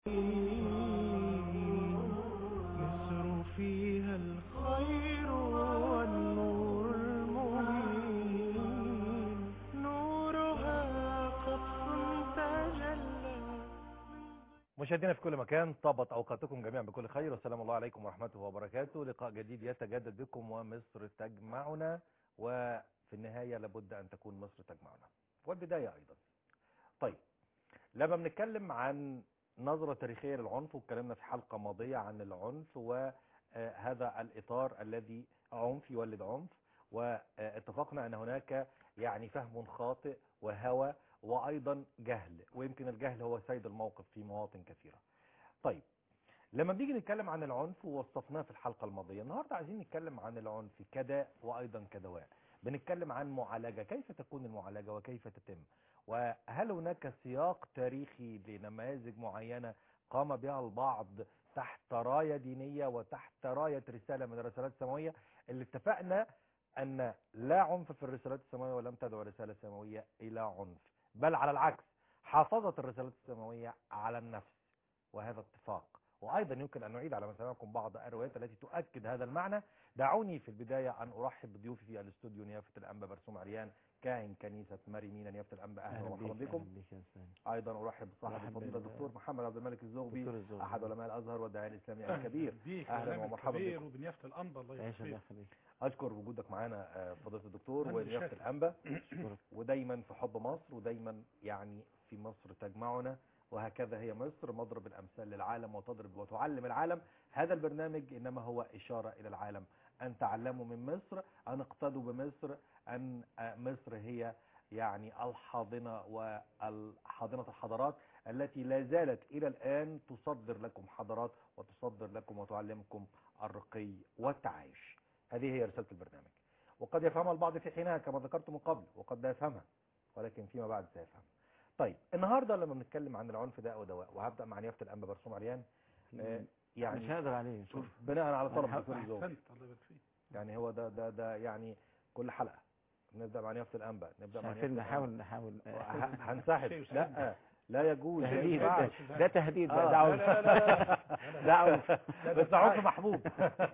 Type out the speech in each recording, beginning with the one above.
مصر فيها الخير والنور المبين نورها قص تجلى مشاهدينا في كل مكان طابت اوقاتكم جميعا بكل خير والسلام الله عليكم ورحمته وبركاته لقاء جديد يتجدد بكم ومصر تجمعنا وفي النهايه لابد ان تكون مصر تجمعنا والبدايه ايضا طيب لما بنتكلم عن نظرة تاريخية للعنف واتكلمنا في حلقة ماضية عن العنف وهذا الإطار الذي عنف يولد عنف واتفقنا أن هناك يعني فهم خاطئ وهوى وأيضا جهل ويمكن الجهل هو سيد الموقف في مواطن كثيرة طيب لما بنيجي نتكلم عن العنف ووصفناه في الحلقة الماضية النهاردة عايزين نتكلم عن العنف كداء وأيضا كدواء بنتكلم عن معالجة كيف تكون المعالجة وكيف تتم وهل هناك سياق تاريخي لنماذج معينة قام بها البعض تحت راية دينية وتحت راية رسالة من الرسالات السماوية اللي اتفقنا أن لا عنف في الرسالات السماوية ولم تدعو رسالة سماوية إلى عنف بل على العكس حافظت الرسالات السماوية على النفس وهذا اتفاق وأيضا يمكن أن نعيد على مسامعكم بعض الروايات التي تؤكد هذا المعنى دعوني في البداية أن أرحب بضيوفي في الاستوديو نيافة الأنبا برسوم عريان كاهن كنيسة ماري مينا نيافة الأنبا أهلا ومرحبا بكم ايضا ارحب بصاحب مرحبا الفضيله بال- الدكتور محمد عبد الملك الزغبي دكتور الزغبي. احد علماء الازهر والداعيه الاسلامي أهلا الكبير بيك اهلا كلامك ومرحبا كبير بكم وبنيافة الأنبا الله عيش الله يخليك يخليك اشكر وجودك معانا آه، فضيله الدكتور أهلا ونيافه بالشكر. الانبا اشكرك ودايما في حب مصر ودايما يعني في مصر تجمعنا وهكذا هي مصر مضرب الامثال للعالم وتضرب وتعلم العالم هذا البرنامج انما هو اشاره الى العالم ان تعلموا من مصر ان اقتدوا بمصر ان آه، مصر هي يعني الحاضنه والحاضنه الحضارات التي لا زالت الى الان تصدر لكم حضارات وتصدر لكم وتعلمكم الرقي والتعايش هذه هي رساله البرنامج وقد يفهمها البعض في حينها كما ذكرت من قبل وقد لا يفهمها ولكن فيما بعد سيفهم طيب النهارده لما بنتكلم عن العنف داء ودواء وهبدا مع نيافه الانبا برسوم عريان آه، مش يعني هقدر عليه شوف بناء على طلب أنا الدكتور الزوجي أحسنت الله يبارك فيك يعني هو ده ده ده يعني كل حلقه نبدا مع نيافه الانبا نبدا مش مع عارفين نيافه نحاول نحاول الأنبا. ه- هنسحب شيء لا لا يجوز تهديد ما ده, ينفعش. ده تهديد آه. بقى دعوة لا لا لا لا. ده عنف بس عنف محبوب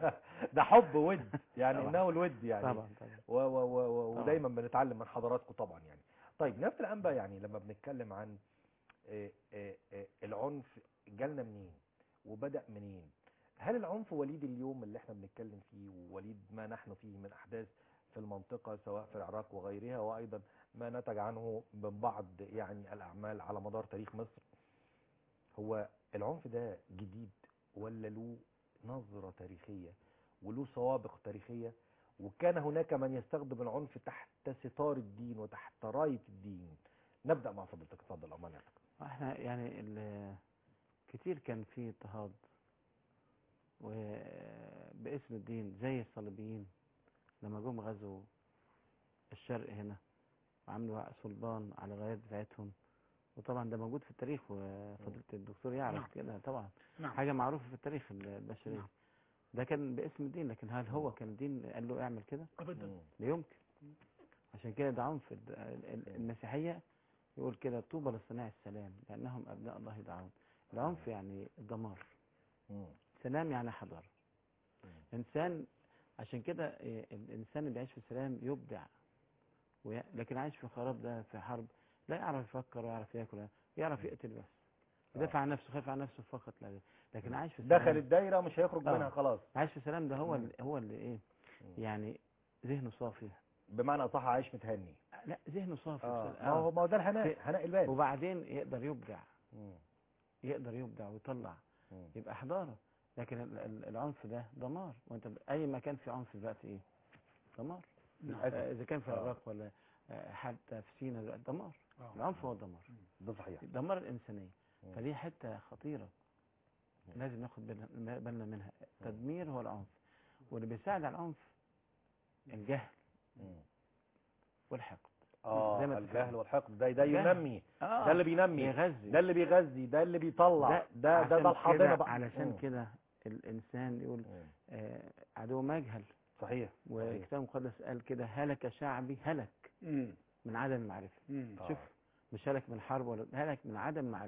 ده حب ود يعني طبعا. انه الود يعني طبعا طبعا و و و و طبعا. ودايما بنتعلم من حضراتكم طبعا يعني طيب نفس الانبا يعني لما بنتكلم عن آه، آه، آه، العنف جالنا منين وبدأ منين هل العنف وليد اليوم اللي احنا بنتكلم فيه ووليد ما نحن فيه من احداث في المنطقة سواء في العراق وغيرها وايضا ما نتج عنه من بعض يعني الاعمال على مدار تاريخ مصر هو العنف ده جديد ولا له نظرة تاريخية وله سوابق تاريخية وكان هناك من يستخدم العنف تحت ستار الدين وتحت راية الدين نبدأ مع فضلتك اتفضل امانتك احنا يعني ال- كتير كان في اضطهاد وباسم الدين زي الصليبيين لما جم غزوا الشرق هنا وعملوا صلبان على الغايات بتاعتهم وطبعا ده موجود في التاريخ وفضيلة الدكتور يعرف نعم. كده طبعا نعم حاجة معروفة في التاريخ البشرية نعم. ده كان باسم الدين لكن هل هو كان الدين قال له اعمل كده أبدا مم. لا يمكن عشان كده ده عنف ال- ال- المسيحية يقول كده طوبى لصناع السلام لأنهم أبناء الله يدعون العنف يعني الدمار مم. سلام يعني حضارة مم. إنسان عشان كده إيه، الإنسان اللي بيعيش في سلام يبدع وي... لكن عايش في خراب ده في حرب لا يعرف يفكر ولا يعرف ياكل يعرف يقتل بس يدافع عن نفسه خايف عن نفسه فقط لا غير لكن عايش في سلام دخل الدايرة مش هيخرج آه. منها خلاص عايش في سلام ده هو مم. اللي هو اللي ايه مم. يعني ذهنه صافي بمعنى صح عايش متهني لا ذهنه صافي اه بسل- ما هو ما هو ده الهناء في- هناء البال وبعدين يقدر يبدع مم. يقدر يبدع ويطلع مم. يبقى حضارة لكن ال- ال- العنف ده دمار وانت ب- اي مكان في عنف دلوقتي ايه دمار للأسف. آه، اذا كان في آه. العراق ولا آه، حتى في سيناء دلوقتي دمار آه. العنف هو الدمار ده صحيح دمار الانسانيه مم. فدي حته خطيره لازم ناخد بالنا بالنا منها التدمير هو العنف واللي بيساعد على العنف الجهل مم. والحقد اه زي ما الجهل اتفقنا. والحقد ده ده الجهل. ينمي آه. ده اللي بينمي بيغذي ده اللي بيغذي ده اللي بيطلع ده ده عشان ده الحاضنه كده- بقى علشان مم. كده الانسان يقول مم. آه، عدو ما يجهل صحيح صحيح. والكتاب المقدس قال كده هلك شعبي هلك مم. من عدم المعرفة مم. آه. شوف مش هلك من حرب ولا هلك من عدم معرفة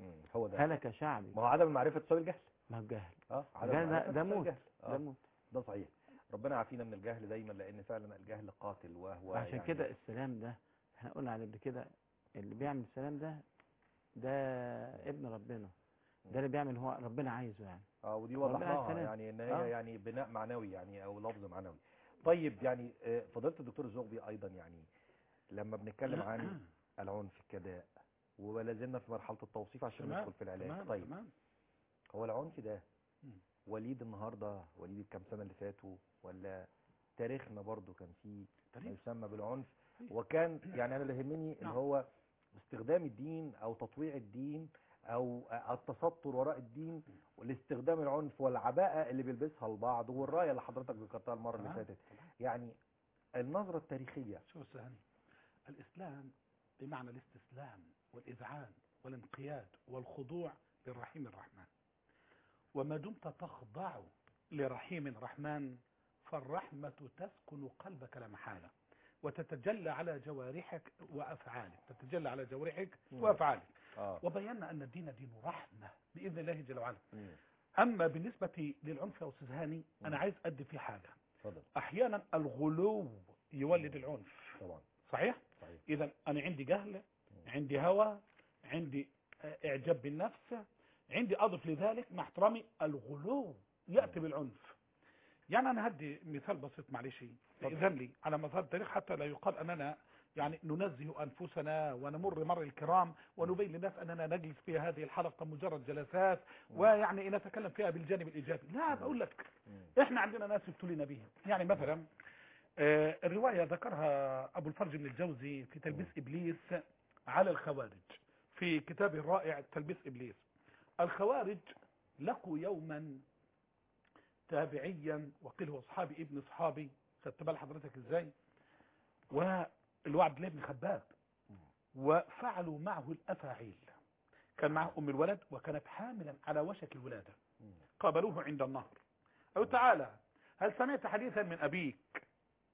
مم. هو ده هلك شعبي ما هو عدم المعرفه تساوي الجهل ما هو جهل اه ده ده, المعرفة ده تساوي موت الجهل. ده آه. موت ده صحيح ربنا يعافينا من الجهل دايما لان فعلا الجهل قاتل وهو عشان يعني كده السلام ده احنا قلنا عليه قبل كده اللي بيعمل السلام ده ده ابن ربنا ده اللي بيعمل هو ربنا عايزه يعني اه ودي ربنا وضحناها السلام. يعني ان هي آه. يعني بناء معنوي يعني او لفظ معنوي طيب يعني آه، فضيله الدكتور الزغبي ايضا يعني لما بنتكلم عن العنف كداء ولا زلنا في مرحله التوصيف عشان تمام، ندخل في العلاج تمام طيب تمام هو العنف ده مم. وليد النهارده وليد الكام سنه اللي فاتوا ولا تاريخنا برضو كان فيه ما تاريخ. يسمى بالعنف تاريخ. وكان يعني انا اللي يهمني اللي نعم. هو استخدام الدين او تطويع الدين او التستر وراء الدين والاستخدام العنف والعباءه اللي بيلبسها البعض والرايه اللي حضرتك ذكرتها المره اللي تمام. فاتت يعني النظره التاريخيه شوف سهني الإسلام بمعنى الاستسلام والإذعان والانقياد والخضوع للرحيم الرحمن وما دمت تخضع لرحيم رحمن فالرحمة تسكن قلبك لا محالة وتتجلى على جوارحك وأفعالك تتجلى على جوارحك مم. وأفعالك اه وبينا أن الدين دين رحمة بإذن الله جل وعلا مم. أما بالنسبة للعنف يا أستاذ هاني أنا عايز أدي فيه حاجة اتفضل أحيانا الغلو يولد العنف طبعا صحيح؟ صحيح إذا أنا عندي جهل عندي هوى عندي آه، إعجاب بالنفس عندي أضف لذلك مع احترامي الغلو يأتي بالعنف يعني أنا هدي مثال بسيط معلش إذن لي على مدار التاريخ حتى لا يقال أننا يعني ننزه أنفسنا ونمر مر الكرام ونبين للناس أننا نجلس في هذه الحلقة مجرد جلسات ويعني نتكلم فيها بالجانب الإيجابي لا بقول لك مم. احنا عندنا ناس ابتلينا بهم يعني مثلا آه، الرواية ذكرها أبو الفرج بن الجوزي في تلبيس إبليس على الخوارج في كتابه الرائع تلبيس إبليس الخوارج لقوا يوما تابعيا وقيل هو صحابي ابن صحابي خدت بال حضرتك ازاي والوعد الله بن خباب وفعلوا معه الأفاعيل كان معه أم الولد وكانت حاملا على وشك الولادة مم. قابلوه عند النهر أو تعالى هل سمعت حديثا من أبيك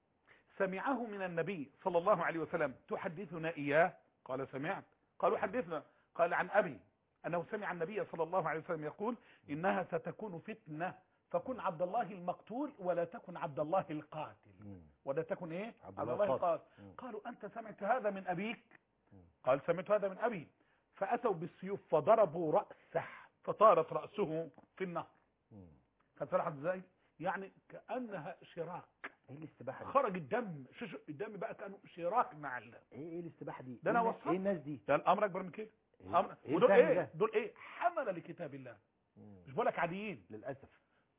سمعه من النبي صلى الله عليه وسلم تحدثنا إياه قال سمعت قالوا حدثنا قال عن أبي أنه سمع النبي صلى الله عليه وسلم يقول إنها ستكون فتنة فكن عبد الله المقتول ولا تكن عبد الله القاتل مم. ولا تكن إيه عبد عبد الله الله القاتل. القاتل مم. قالوا أنت سمعت هذا من أبيك مم. قال سمعت هذا من أبي فأتوا بالسيوف فضربوا رأسه فطارت رأسه في النهر مم. كانت فرحت ازاي يعني كأنها شراك ايه الاستباحه دي خرج الدم شوش الدم بقى كانه شراك مع ال... ايه ايه الاستباحه دي ده أنا ايه الناس- وصلت. ايه الناس دي ده الامر اكبر من كده ايه, أمر... إيه ودول الفهم ايه ده؟ دول ايه حمل لكتاب الله مم. مش بقول لك عاديين للاسف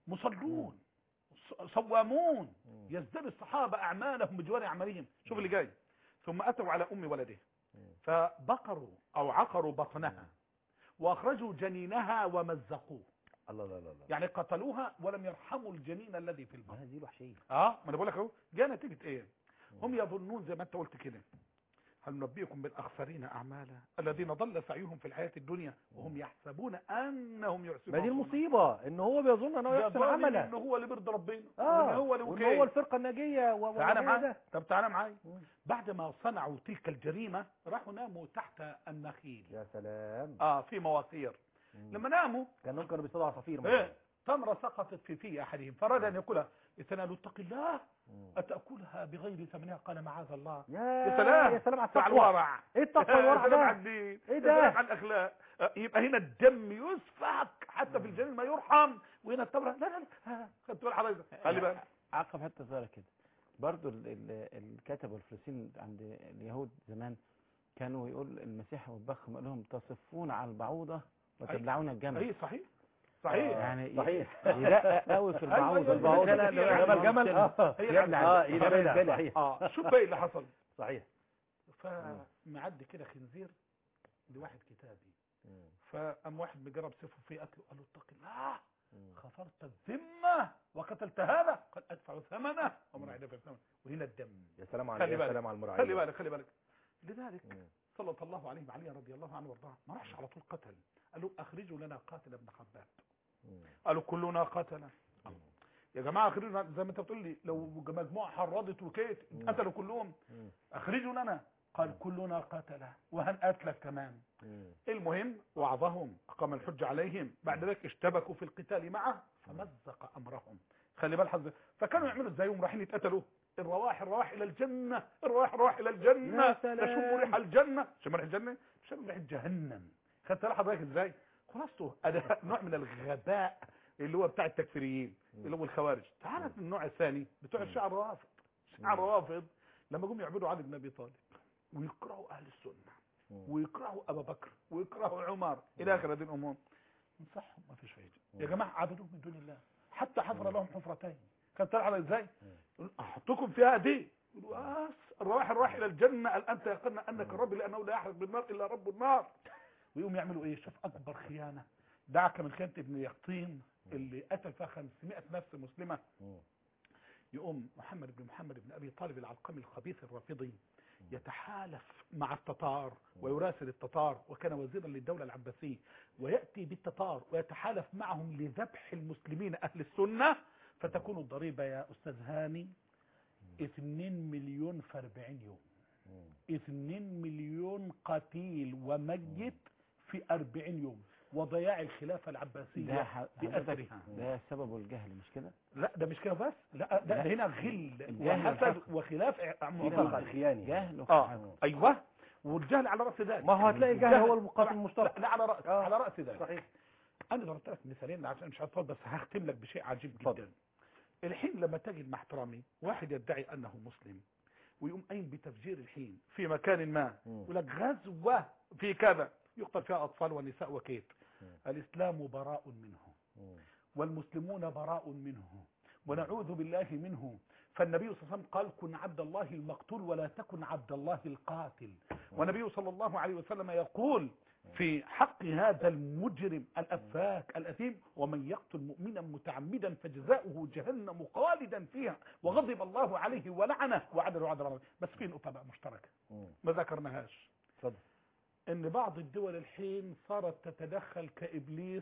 مصلون ص- صوامون مم. يزداد الصحابه اعمالهم بجوار اعمالهم شوف اللي جاي ثم اتوا على ام ولده مم. فبقروا او عقروا بطنها واخرجوا جنينها ومزقوه الله لا لا لا يعني قتلوها ولم يرحموا الجنين الذي في البطن ما هذه الوحشيه اه ما انا بقول لك اهو جاء نتيجه ايه هم يظنون زي ما انت قلت كده هل ننبئكم بالاخسرين اعمالا الذين ضل سعيهم في الحياه الدنيا وهم يحسبون انهم يحسنون ما دي المصيبه ان هو بيظن انه يحسن عملا ان هو اللي بيرضي ربنا اه وان هو اللي وان مكيف. هو الفرقه الناجيه و- تعالى وهو معايا ده طب تعالى معايا مم. بعد ما صنعوا تلك الجريمه راحوا ناموا تحت النخيل يا سلام اه في مواقير مم. لما ناموا كانهم كانوا بيصطادوا عصافير ايه مثلا تمره سقطت في في احدهم فراد ان ياكلها يتنالوا اتق الله مم. أتأكلها بغير ثمنها قال معاذ الله يا يا سلام يا سلام على على التقوى الورع ايه التقوى الورع يا سلام على ده الدين إيه يا ده؟ سلام على الأخلاق آه، يبقى هنا الدم يسفك حتى في الجنين ما يرحم وهنا التمرة لا لا لا ها، خدت بالك حضرتك خلي بالك عقب حتى صغيرة كده برضو ال- ال- الكتبة الفلسطين عند اليهود زمان كانوا يقول المسيح والبخ قال لهم تصفون على البعوضة وتبلعون الجمل اي صحيح صحيح يعني صحيح. يدقق قوي في أيوة، البعوضة أيوة، البعوضة. لا، لا، لا، انما لا، الجمل لا، اه هي يبلع اه ال- يبلع يبلع. صحيح اه شوف بقى اللي حصل صحيح فمعدي كده خنزير لواحد كتابي مم. فقام واحد مجرب سيفه فيه قتله قال له اتق الله مم. خفرت الذمة وقتلت هذا قال ادفع ثمنه ومن عيد في الثمن وهنا الدم يا سلام على خلي يا بالك. سلام على المراعية خلي بالك خلي بالك لذلك مم. سلط الله عليه وعلي رضي الله عنه وارضاه ما راحش على طول قتل قال له اخرجوا لنا قاتل ابن خباب مم. قالوا كلنا قتل يا جماعه اخرجوا زي ما انت بتقول لي لو مجموعه حرضت وكيت مم. قتلوا كلهم مم. اخرجوا لنا قال كلنا قتله وهنقتلك كمان مم. المهم وعظهم أقام الحج عليهم بعد ذلك اشتبكوا في القتال معه فمزق أمرهم خلي بال حظ فكانوا يعملوا ازاي هم رايحين يتقتلوا الرواح الرواح إلى الجنة الرواح الرواح إلى الجنة يا سلام. تشم ريح الجنة شم ريح الجنة شم ريح جهنم خدت بالك حضرتك ازاي خلاصته هذا نوع من الغباء اللي هو بتاع التكفيريين اللي هو الخوارج تعال النوع الثاني بتوع الشيعة الروافض الشيعة الروافض لما جم يعبدوا علي بن ابي طالب ويكرهوا اهل السنه مم. ويكرهوا ابا بكر ويكرهوا عمر الى اخر هذه الامور نصحهم ما فيش فايده يا جماعه عبدوه من دون الله حتى حفر لهم حفرتين كانت تعرف ازاي احطكم فيها دي يقولوا بس الرواح الرواح الى الجنه قال انت يقن انك ربي لانه لا يحرق بالنار الا رب النار ويقوم يعملوا ايه شوف اكبر خيانه دعك من خيانه ابن يقطين اللي قتل فيها 500 نفس مسلمه مم. يقوم محمد بن محمد بن ابي طالب العلقمي الخبيث الرافضي يتحالف مع التتار ويراسل التتار وكان وزيرا للدوله العباسيه وياتي بالتتار ويتحالف معهم لذبح المسلمين اهل السنه فتكون الضريبه يا استاذ هاني 2 مليون في 40 يوم مم. 2 مليون قتيل وميت في 40 يوم وضياع الخلافه ده العباسيه ح- حضرتك باثرها ده سببه الجهل مش كده لا ده مش كده بس لا ده, لا. ده هنا غل الجهل وحسد والحقد. وخلاف مطلق الخياني جهل اه وحقد. ايوه والجهل على راس ذلك ما هو هتلاقي الجهل هو المقاتل المشترك لا, لا على راس آه. على راس ذلك صحيح انا ضربت لك مثالين عشان مش هطول بس هختم لك بشيء عجيب اتفضل. جدا الحين لما تجد مع احترامي واحد يدعي انه مسلم ويقوم قايم بتفجير الحين في مكان ما مم. يقول لك غزوه في كذا يقتل فيها اطفال ونساء وكيف مم. الاسلام براء منه مم. والمسلمون براء منه ونعوذ بالله منه فالنبي صلى الله عليه وسلم قال كن عبد الله المقتول ولا تكن عبد الله القاتل والنبي صلى الله عليه وسلم يقول في حق هذا المجرم الأفاك الأثيم ومن يقتل مؤمنا متعمدا فجزاؤه جهنم خالدا فيها وغضب الله عليه ولعنه وعدل وعدل الله. بس في نقطة بقى مشتركة مم. ما ذكرناهاش اتفضل ان بعض الدول الحين صارت تتدخل كإبليس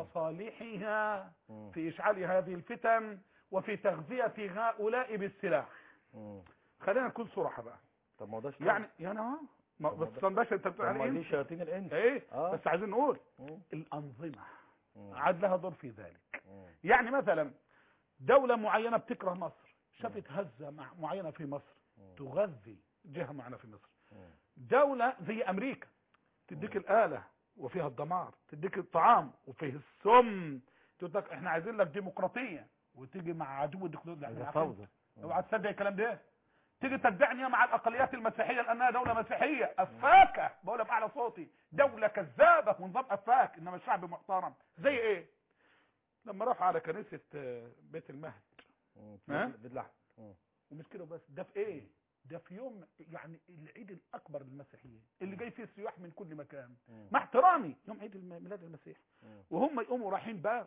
لمصالحها مم. في إشعال هذه الفتن وفي تغذية هؤلاء بالسلاح مم. خلينا نكون صراحة بقى طب ما هو ده شيطان. يعني يعني اه ما- طب ما بس ده- باشا انت طب بتقول ما على دي ايه شياطين الانس ايه آه. بس عايزين نقول مم. الأنظمة مم. عاد لها دور في ذلك مم. يعني مثلا دولة معينة بتكره مصر شافت هزة مع- معينة في مصر مم. تغذي جهة معينة في مصر مم. دولة زي أمريكا تديك الآلة وفيها الدمار تديك الطعام وفيه السم تقول لك احنا عايزين لك ديمقراطية وتيجي مع عدو الديمقراطية ده فوضى اوعى تصدق الكلام ده تيجي تدعني مع الاقليات المسيحيه لانها دوله مسيحيه افاكه بقولها باعلى صوتي دوله كذابه ونظام افاك انما الشعب محترم زي ايه لما راحوا على كنيسه آه، بيت المهد مم. ها؟ بيت لحم مم. ومش كده بس ده في ايه ده في يوم يعني العيد الاكبر للمسيحيين اللي جاي فيه سياح من كل مكان مم. مع احترامي يوم عيد الم- ميلاد المسيح مم. وهم يقوموا رايحين بقى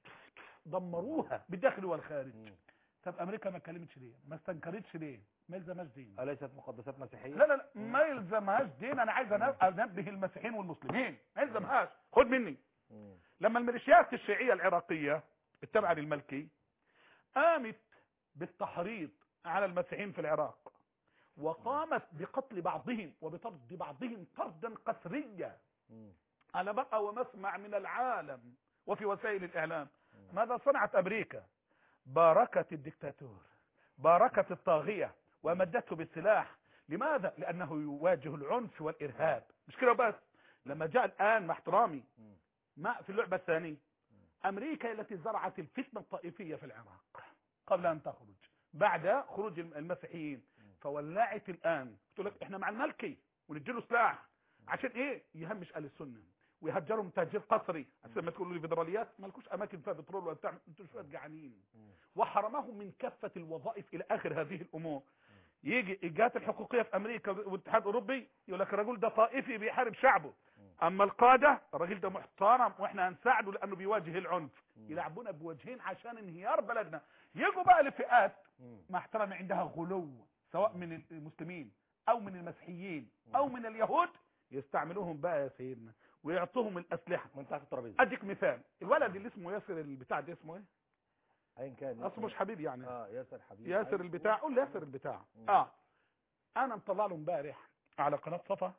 دمروها بالداخل والخارج مم. طب امريكا ما اتكلمتش ليه ما استنكرتش ليه ما يلزمهاش دين أليست مقدسات مسيحية لا لا لا ما يلزمهاش دين انا عايز أنب- انبه المسيحيين والمسلمين ما يلزمهاش خد مني مم. لما الميليشيات الشيعيه العراقيه التابعه للملكي قامت بالتحريض على المسيحيين في العراق وقامت بقتل بعضهم وبطرد بعضهم طردا قسريا مم. على بقى ومسمع من العالم وفي وسائل الإعلام ماذا صنعت أمريكا باركت الدكتاتور باركت الطاغية ومدته بالسلاح لماذا؟ لأنه يواجه العنف والإرهاب مش كده بس لما جاء الآن مع احترامي مم. ما في اللعبة الثانية أمريكا التي زرعت الفتنة الطائفية في العراق قبل أن تخرج بعد خروج المسيحيين فولعت الآن قلت لك احنا مع الملكي ونديله سلاح عشان ايه يهمش اهل السنه ويهجرهم تهجير قسري عشان ما تقولوا لي فيدراليات مالكوش اماكن فيها بترول ولا بتاع انتوا شويه جعانين وحرمهم من كافه الوظائف الى اخر هذه الامور يجي الجهات الحقوقيه في امريكا والاتحاد الاوروبي يقول لك الرجل ده طائفي بيحارب شعبه اما القاده الراجل ده محترم واحنا هنساعده لانه بيواجه العنف يلعبونا بوجهين عشان انهيار بلدنا يجوا بقى لفئات مم. مع احترامي عندها غلو سواء من المسلمين او من المسيحيين او من اليهود يستعملوهم بقى يا سيدنا ويعطوهم الاسلحه من تحت الترابيزة اديك مثال الولد اللي اسمه ياسر البتاع ده اسمه ايه أيا كان اصله مش حبيب يعني اه ياسر حبيبي ياسر عايز البتاع تقول؟ قول لي ياسر البتاع مم. اه انا مطلع له امبارح على قناه صفا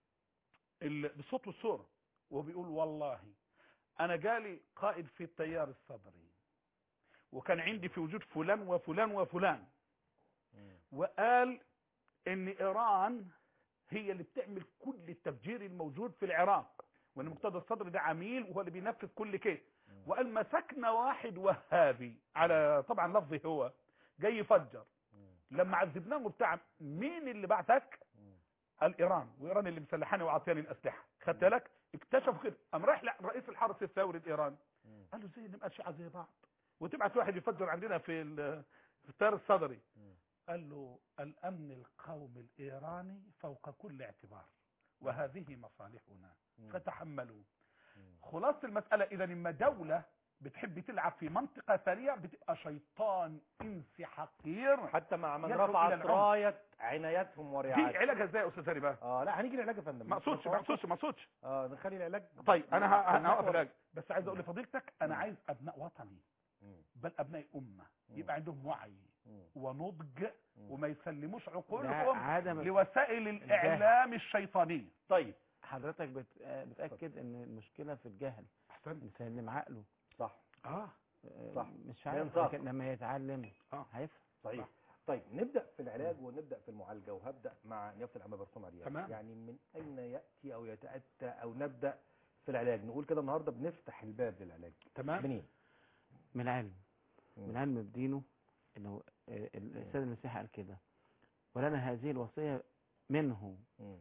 ال- بالصوت والصوره وبيقول والله انا جالي قائد في التيار الصدري وكان عندي في وجود فلان وفلان وفلان وقال ان ايران هي اللي بتعمل كل التفجير الموجود في العراق وان المقتدى الصدري ده عميل وهو اللي بينفذ كل كده وقال مسكنا واحد وهابي على طبعا لفظه هو جاي يفجر لما عذبناه بتاع مين اللي بعتك قال ايران وايران اللي مسلحاني وعطياني الاسلحه خدت بالك اكتشفوا كده قام رايح رئيس الحرس الثوري الايراني قال له ازاي نبقى شيعة زي بعض وتبعت واحد يفجر عندنا في ال- في التيار الصدري قال له الامن القومي الايراني فوق كل اعتبار وهذه مصالحنا فتحملوا خلاصة المسألة إذا إما دولة بتحب تلعب في منطقة ثانية بتبقى شيطان إنسي حقير حتى مع من يدعو إلى رفعت العنف. راية عنايتهم دي ورعايتهم علاجها ازاي يا استاذ هاني بقى اه لا هنيجي العلاج يا فندم ما اقصدش ما اقصدش ما اقصدش اه نخلي العلاج طيب انا ه- انا هوقف بالمحور. العلاج بس عايز اقول لفضيلتك انا مم. عايز ابناء وطني مم. بل ابناء امه مم. يبقى عندهم وعي مم. ونضج مم. وما يسلموش ده عقولهم عدم لوسائل الاعلام الشيطانيه طيب حضرتك بت... آه، بتأكد ان المشكلة في الجهل احسن الانسان اللي عقله صح اه آه، صح. مش عارف بينصاف. لكن لما يتعلم اه هيفهم صحيح صح. طيب نبدا في العلاج ونبدا في المعالجه وهبدا مع نيافه العم برسوم عليها تمام. يعني من اين ياتي او يتاتى او نبدا في العلاج نقول كده النهارده بنفتح الباب للعلاج تمام منين من العلم مم. من علم بدينه انه آه، السيد المسيح قال كده ولنا هذه الوصية منه مم.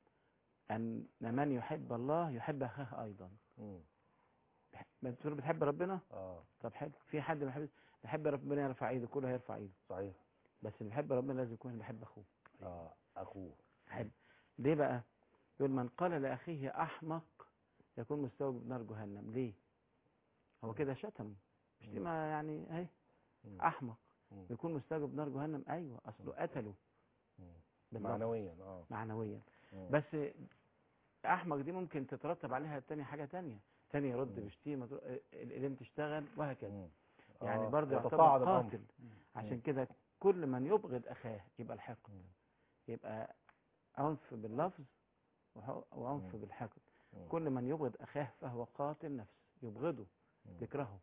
ان من يحب الله يحب اخاه ايضا مم. ما تقول بتحب ربنا اه طب حلو في حد ما بيحبش بيحب ربنا يرفع ايده كله هيرفع ايده صحيح بس اللي بيحب ربنا لازم يكون بيحب اخوه اه اخوه حلو ليه بقى يقول من قال لاخيه احمق يكون مستوجب نار جهنم ليه هو كده شتم مش دي ما يعني اهي مم. احمق مم. يكون مستوجب نار جهنم ايوه اصله قتله مم. باللفظ. معنويا اه معنويا مم. بس احمق دي ممكن تترتب عليها تاني حاجة تانية تاني يرد مم. بشتيمة تر- الإلم تشتغل وهكذا مم. يعني آه، برضه يعتبر يتصاعد الأمر. قاتل عشان كده كل من يبغض أخاه يبقى الحقد مم. يبقى عنف باللفظ وح- وعنف مم. بالحقد مم. كل من يبغض أخاه فهو قاتل نفس يبغضه مم. يكرهه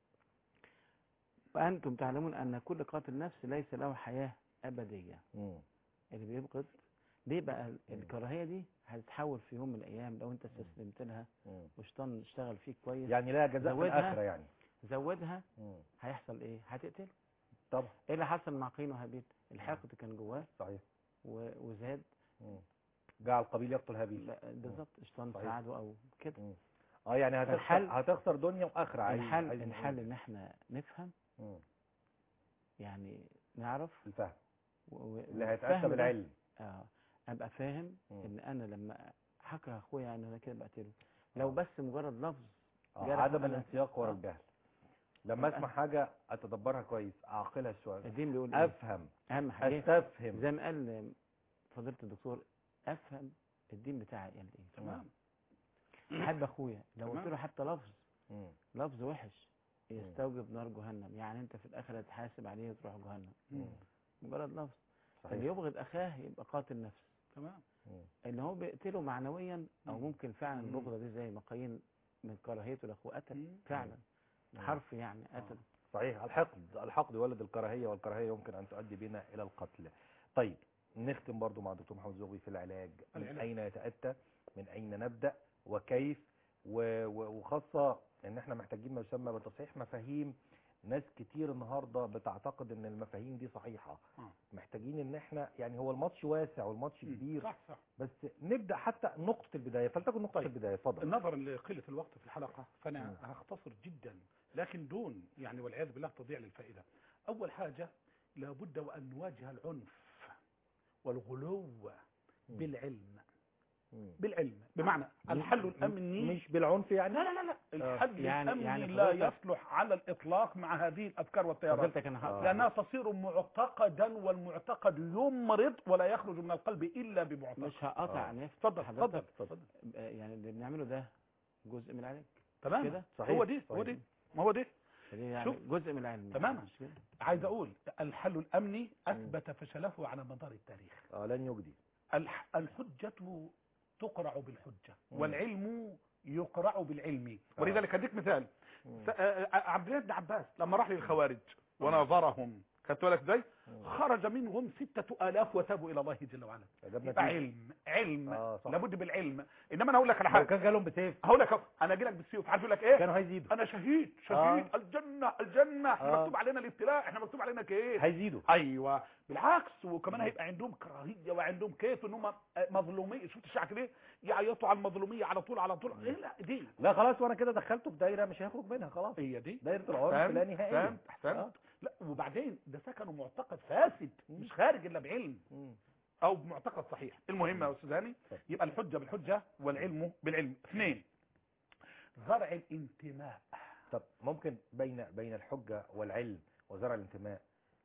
وأنتم تعلمون أن كل قاتل نفس ليس له حياة أبدية مم. اللي بيبغض ليه بقى الكراهية دي هتتحول في يوم من الأيام لو أنت استسلمت لها مم. وشيطان اشتغل فيك كويس يعني لا جزاء في زودها. الاخره يعني زودها مم. هيحصل ايه هتقتل طبعا ايه اللي حصل مع قايين وهابيل الحقد كان جواه صحيح و- وزاد مم. جعل القبيل يقتل هابيل لا، بالظبط الشيطان صحيح. ساعده او كده مم. اه يعني هتخسر فالحل- هتخسر دنيا واخره عايز الحل عايز الحل نقول. ان احنا نفهم مم. يعني نعرف الفهم و- و- اللي والفهم هيتاتى ده- بالعلم اه ابقى فاهم مم. ان انا لما حكى اخويا ان انا كده بقتله لو بس مجرد لفظ آه، جرح عدم أنا. الانسياق ورا آه. الجهل لما يبقى- اسمع حاجه اتدبرها كويس اعقلها شويه الدين بيقول ايه افهم اهم حاجه استفهم زي ما قال فضيله الدكتور افهم الدين بتاعي قال ايه تمام احب اخويا لو قلت تمام. له حتى لفظ مم. لفظ وحش يستوجب نار جهنم يعني انت في الاخر هتحاسب عليه وتروح جهنم مم. مجرد لفظ اللي صحيح يبغض اخاه يبقى قاتل نفس تمام مم. اللي هو بيقتله معنويا او مم. ممكن فعلا مم. البغضه دي زي ما قايين من كراهيته لاخوه قتل مم. فعلا مم. حرف يعني قتل صحيح الحقد الحقد يولد الكراهيه والكراهيه يمكن ان تؤدي بنا الى القتل طيب نختم برضو مع الدكتور محمد زغبي في العلاج من العلاج. اين يتاتى من اين نبدا وكيف و- و- وخاصه ان احنا محتاجين ما يسمى بتصحيح مفاهيم ناس كتير النهارده بتعتقد ان المفاهيم دي صحيحه آه. محتاجين ان احنا يعني هو الماتش واسع والماتش كبير صح صح بس نبدا حتى نقطه البدايه فلتكن نقطه طيب. البدايه اتفضل نظرا لقلة الوقت في الحلقة فأنا مم. هختصر جدا لكن دون يعني والعياذ بالله تضيع للفائدة أول حاجة لابد وأن نواجه العنف والغلو مم. بالعلم مم. بالعلم بمعنى الحل الأمني مش بالعنف يعني لا لا لا لا الحل يعني- الأمني يعني لا فضيلتك- يصلح على الإطلاق مع هذه الأفكار والتيارات فضلتك انا آه. هقطع لأنها تصير معتقدا والمعتقد يمرض ولا يخرج من القلب إلا بمعتقد مش هقطع آه. نفس اتفضل حضرتك اتفضل اتفضل آه، يعني اللي بنعمله ده جزء من العلاج تمام كده صحيح هو دي هو صحيح. دي ما هو دي فدي يعني شوف. جزء من العلم تمام. مش كده؟ عايز اقول الحل الامني اثبت فشله على مدار التاريخ اه لن يجدي الح- الحجة تقرع بالحجة مم. والعلم يقرع بالعلم ولذلك اديك مثال مم. س- آه، آه، عبد الله بن عباس لما راح للخوارج وناظرهم خدت بالك ازاي مم. خرج منهم ستة آلاف وتابوا إلى الله جل وعلا جاب يبقى نتيجة. علم علم اه صح لابد بالعلم انما انا اقول لك على لو حاجه كان جالهم بسيف هقول لك أهو، انا اجي لك بالسيوف عارف يقول لك ايه كانوا هيزيدوا انا شهيد شهيد آه. الجنه الجنه احنا آه. مكتوب علينا الابتلاء احنا مكتوب علينا كيف هيزيدوا ايوه بالعكس وكمان هيبقى عندهم كراهيه وعندهم كيف ان هم مظلوميه شفت الشعب ليه يعيطوا على المظلوميه على طول على طول ايه لا دي لا خلاص وانا كده دخلته في دايره مش هيخرج منها خلاص هي دي دايره العنف فهمت؟ لا نهائيه فهمت آه. احسنت لا وبعدين ده سكنوا معتقد فاسد مم. مش خارج الا بعلم مم. او بمعتقد صحيح المهم يا استاذ هاني طب. يبقى الحجه بالحجه والعلم بالعلم اثنين زرع الانتماء طب ممكن بين بين الحجه والعلم وزرع الانتماء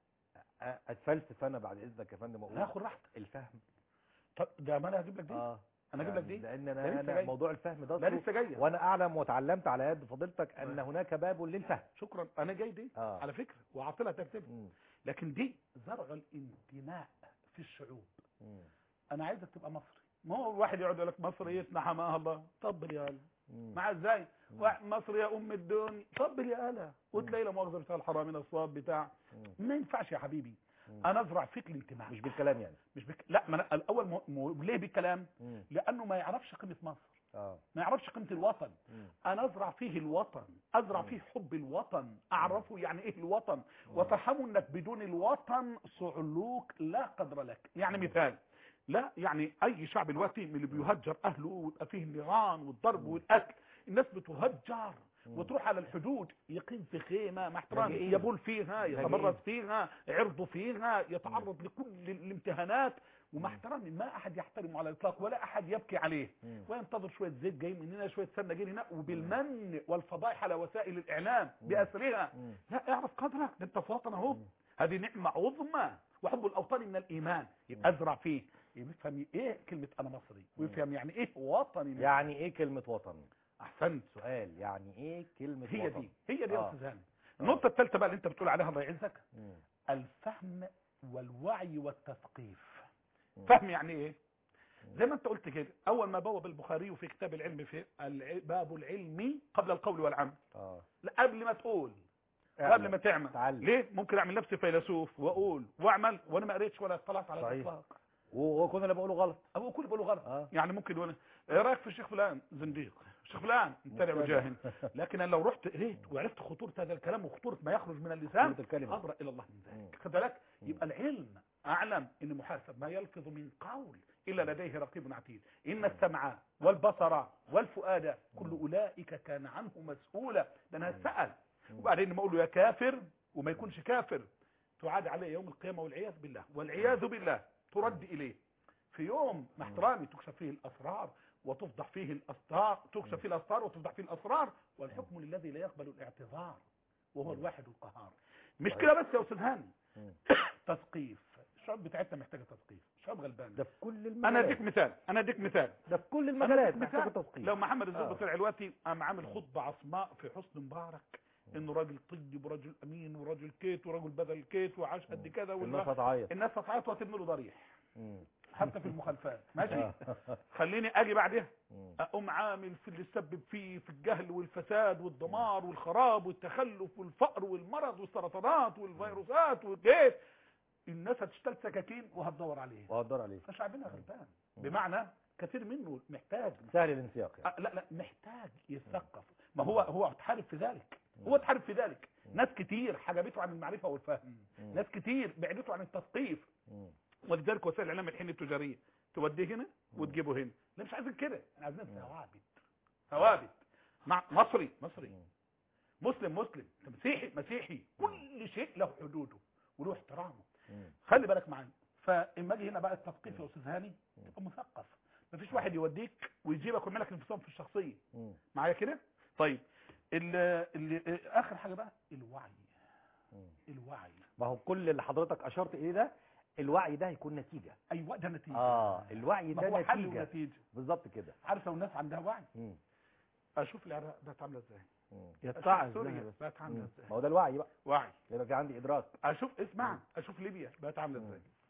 أ- اتفلسف انا بعد اذنك يا فندم واقول ناخد راحتك الفهم طب ده ما انا هجيب لك دي اه انا اجيب لك يعني دي لان ده انا لسه انا جاي. موضوع الفهم ده لا أصله لسه جايه وانا اعلم وتعلمت على يد فضيلتك ان آه. هناك باب للفهم شكرا انا جاي دي اه على فكره وعاطلها ترتيب مم. لكن دي زرع الانتماء في الشعوب مم. انا عايزك تبقى مصري ما هو الواحد يقعد يقول لك مصريتنا حماها الله طبل يا هلا مم. مع ازاي مم. واحد مصر يا ام الدنيا طبل يا هلا وتلاقي لا مؤاخذه بتاع الحرامين الصواب بتاع مم. ما ينفعش يا حبيبي مم. انا ازرع فيك الانتماء مش بالكلام يعني مش بك... لا ما أنا الاول م... م... ليه بالكلام مم. لانه ما يعرفش قيمه مصر اه ما يعرفش قيمه الوطن مم. انا ازرع فيه الوطن ازرع مم. فيه حب الوطن اعرفه يعني ايه الوطن وتفهموا انك بدون الوطن صعلوك لا قدر لك يعني مثال لا يعني اي شعب دلوقتي من اللي بيهجر اهله ويبقى فيه النيران والضرب والاكل الناس بتهجر مم. وتروح على الحدود يقيم في خيمه مع احترامي لاجئين. يبول فيها لاجئين. يتمرد فيها عرضه فيها يتعرض لكل الامتهانات ومع احترامي ما احد يحترمه على الاطلاق ولا احد يبكي عليه مم. وينتظر شويه زيت جاي من هنا شويه سمنه جاي من هنا وبالمن والفضائح على وسائل الاعلام مم. باسرها مم. لا اعرف قدرك ده انت في وطن اهو مم. هذه نعمه عظمى وحب الاوطان من الايمان يبقى ازرع فيه يفهم ايه كلمه انا مصري ويفهم يعني ايه وطني يعني ايه كلمة وطن احسنت سؤال يعني ايه كلمة هي وطن دي هي دي يا آه. استاذ هاني النقطه الثالثه بقى اللي انت بتقول عليها الله يعزك مم. الفهم والوعي والتثقيف مم. فهم يعني ايه زي ما انت قلت كده اول ما بوب البخاري في كتاب العلم في الع- باب العلم قبل القول والعمل اه لا قبل ما تقول اعمل. قبل ما تعمل تعلم. ليه ممكن اعمل نفسي فيلسوف واقول واعمل وانا ما قريتش ولا اطلعت على صحيح. الاطلاق و- وكنا اللي بقوله غلط او كل بقوله غلط اه يعني ممكن يقول ايه رايك في الشيخ فلان زنديق الشيخ فلان مبتدع مبتدع. وجاهل لكن انا لو رحت قريت وعرفت خطوره هذا الكلام وخطوره ما يخرج من اللسان خطورة الكلمة. ابرا الى الله من مم. ذلك خد بالك مم. يبقى العلم اعلم ان محاسب ما يلفظ من قول الا لديه رقيب عتيد ان السمع والبصر والفؤاد كل اولئك كان عنه مسؤولا لانها سال وبعدين ما اقول له يا كافر وما يكونش كافر تعاد عليه يوم القيامه والعياذ بالله والعياذ بالله ترد اليه في يوم مع احترامي تكشف فيه الاسرار وتفضح فيه الاسرار تكشف فيه الاسرار وتفضح فيه الاسرار والحكم للذي لا يقبل الاعتذار وهو الواحد القهار مش صحيح. كده بس يا استاذ هاني مم. تثقيف الشعوب بتاعتنا محتاجه تثقيف شعوب غلبان ده في كل انا المجالات اديك مثال انا اديك مثال ده في كل أنا المجالات أديك محتاج مثال. تثقيف لو محمد الزربة آه. طلع دلوقتي قام عامل خطبه عصماء في حسن مبارك انه راجل طيب وراجل امين وراجل كيت وراجل بدل كيت وعاش قد كذا الناس والناس هتعيط الناس هتعيط وهتبني له ضريح مم. حتى في المخالفات ماشي آه. خليني اجي بعدها مم. اقوم عامل في اللي سبب فيه في الجهل والفساد والدمار والخراب والتخلف والفقر والمرض والسرطانات والفيروسات والجيش الناس هتشتغل سكاكين وهتدور عليه وهدور عليه فشعبنا غلبان بمعنى كثير منه محتاج سهل الانسياق يعني أه لا لا محتاج يثقف ما هو هو تحارب في ذلك هو تحارب في ذلك ناس كتير حجبته عن المعرفه والفهم مم. ناس كتير بعدته عن التثقيف مم. ولذلك وسائل الاعلام الحين التجاريه توديه هنا وتجيبه هنا لا مش عايزين كده احنا عايزين ثوابت ثوابت مع مصري مصري مم. مسلم مسلم انت مسيحي مسيحي كل شيء له حدوده وله احترامه مم. خلي بالك معايا فاما اجي هنا بقى التثقيف يا استاذ هاني تبقى مثقف مفيش واحد يوديك ويجيبك ويعمل لك انفصام في الشخصيه مم. معايا كده طيب ال ال اخر حاجه بقى الوعي مم. الوعي ما هو كل اللي حضرتك اشرت اليه ده الوعي ده هيكون نتيجة ايوه ده نتيجه اه الوعي ما ده هو حل نتيجة ونتيجه بالظبط كده عارف لو الناس عندها وعي مم. اشوف العراق بقت عامله ازاي مم. يتعظ أشوف سوريا لها بس بقت عامله مم. ازاي ما هو ده الوعي بقى وعي يبقى في عندي ادراك اشوف اسمع اشوف ليبيا بقت عامله ازاي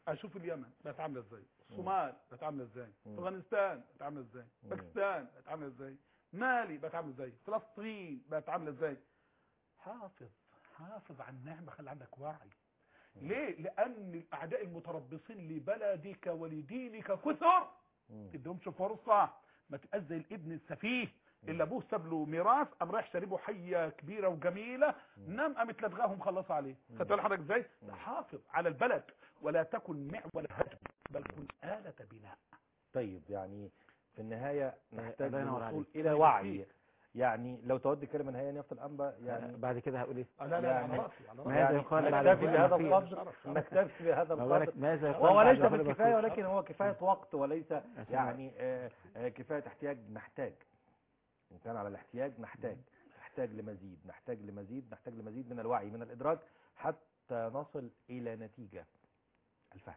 اشوف اليمن بقت عامله ازاي الصومال بقت عامله ازاي مم. افغانستان بقت عامله ازاي مم. باكستان بقت عامله ازاي مالي بقت عامله ازاي فلسطين بقت عامله ازاي حافظ حافظ على النعمه خلي عندك وعي ليه لان الاعداء المتربصين لبلدك ولدينك كثر مم. تديهمش فرصه ما تبقاش زي الابن السفيه اللي ابوه ساب له ميراث قام رايح شاربه حيه كبيره وجميله نام قامت لدغاهم خلص عليه خدت بالك حضرتك ازاي حافظ على البلد ولا تكن معول هدم بل كن آلة بناء طيب يعني في النهاية نحتاج الله ينور للوصول عليك. إلى الله وعي يبارك يعني لو تودي كلمة نهائية نيافة الأنبا يعني يعني بعد كده هقول ايه لا لا لا يعني- على راسي على ما راسي هذا يعني يقال بعد نكتفي كل بهذا مخير. القدر نكتفي بهذا ما بالك القدر ماذا يقال وهو بعد ليس كل بالكفاية مخير؟ ولكن هو كفاية وقت وليس عشان- يعني آه، آه، كفاية احتياج نحتاج إن كان على الاحتياج نحتاج نحتاج لمزيد نحتاج لمزيد نحتاج لمزيد من الوعي من الإدراك حتى نصل إلى نتيجة الفهم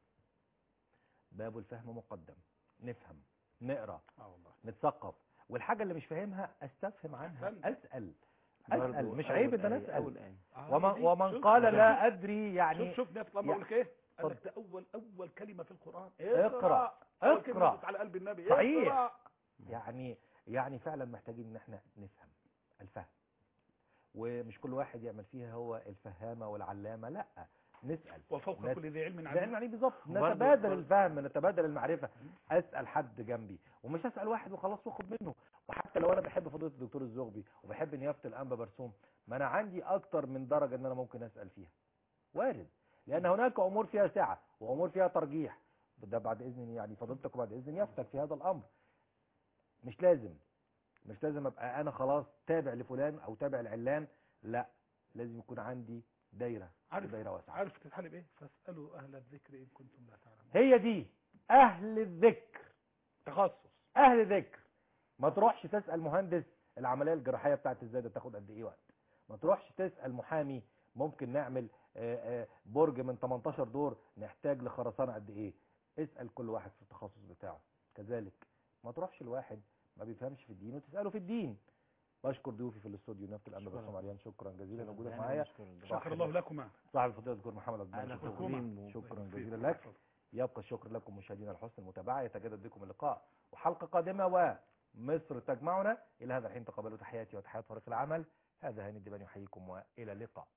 باب الفهم مقدم نفهم نقرأ اه والله نتثقف والحاجة اللي مش فاهمها استفهم عنها أحسنت. اسأل برضو اسأل مش أول عيب ان انا آية- اسأل أول آية. ومن, دي- ومن شوف- قال شوف- لا ادري يعني شوف شوف نفس لما يع- اقول لك ايه قال لك اتفضل. ده اول اول كلمه في القران اقرأ. اول كلمه اقرأ. جت على قلب النبي صحيح. اقرأ. يعني يعني فعلا محتاجين ان احنا نفهم الفهم ومش كل واحد يعمل فيها هو الفهامة والعلامة لا نسأل وفوق نت- كل ذي علم لان عليم يعني بالظبط برضو- نتبادل برضو. الفهم نتبادل المعرفة اسأل حد جنبي ومش اسأل واحد وخلاص واخد منه وحتى لو انا بحب فضيلة الدكتور الزغبي وبحب نيافة الانبا برسوم ما انا عندي اكتر من درجة ان انا ممكن اسأل فيها وارد لان هناك امور فيها سعة وامور فيها ترجيح ده بعد اذن يعني فضيلتك وبعد اذن يافتك في هذا الامر مش لازم مش لازم ابقى انا خلاص تابع لفلان او تابع لعلان لا لازم يكون عندي دايرة عارف دايرة واسعة عارف تتحل بايه فاسالوا اهل الذكر ان كنتم لا تعلمون هي دي اهل الذكر تخصص اهل ذكر ما تروحش تسأل مهندس العملية الجراحية بتاعت ازاي ده تاخد قد ايه وقت ما تروحش تسأل محامي ممكن نعمل آه، آه، برج من 18 دور نحتاج لخرسانة قد ايه اسأل كل واحد في التخصص بتاعه كذلك ما تروحش الواحد ما بيفهمش في الدين وتسأله في الدين بشكر ضيوفي في الاستوديو نفس الأنبا شكراً. بسام عليان شكرا جزيلا شكراً. وجودك أنا معايا بشكر الدكتور. صح. شكر الله لكما صاحب الفضيلة الدكتور محمد عبد أنا المنعم تكريم شكرا الله جزيلا يبارك لك فيك. يبقى الشكر لكم مشاهدينا الحسن المتابعة يتجدد بكم اللقاء وحلقة قادمة ومصر تجمعنا إلى هذا الحين تقبلوا تحياتي وتحيات فريق العمل هذا هاني الدبان يحييكم وإلى اللقاء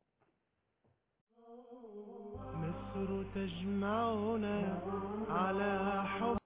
مصر تجمعنا على حب